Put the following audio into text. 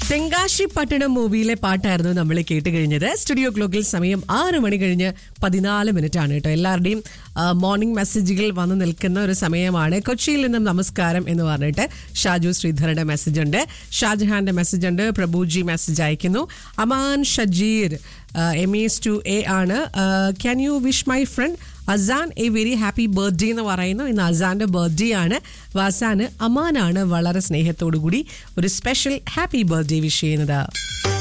തെങ്കാശി പട്ടണം മൂവിയിലെ പാട്ടായിരുന്നു നമ്മൾ കേട്ട് കഴിഞ്ഞത് സ്റ്റുഡിയോ ക്ലോക്കിൽ സമയം ആറ് മണി കഴിഞ്ഞ് പതിനാല് മിനിറ്റ് ആണ് കേട്ടോ എല്ലാവരുടെയും മോർണിംഗ് മെസ്സേജുകൾ വന്ന് നിൽക്കുന്ന ഒരു സമയമാണ് കൊച്ചിയിൽ നിന്നും നമസ്കാരം എന്ന് പറഞ്ഞിട്ട് ഷാജു ശ്രീധരന്റെ മെസ്സേജ് ഉണ്ട് ഷാജഹാന്റെ മെസ്സേജ് ഉണ്ട് പ്രഭുജി മെസ്സേജ് അയക്കുന്നു Aman Shajeer M S to A ആണ് can you wish my friend Azan a very happy birthday എന്ന് പറയുന്നു ഇന്ന് അസാന്റെ ബർത്ത്ഡേ ആണ് വാസാന് അമാനാണ് വളരെ സ്നേഹത്തോടു കൂടി ഒരു സ്പെഷ്യൽ ഹാപ്പി ബർത്ത്ഡേ വിഷ് ചെയ്യുന്നത്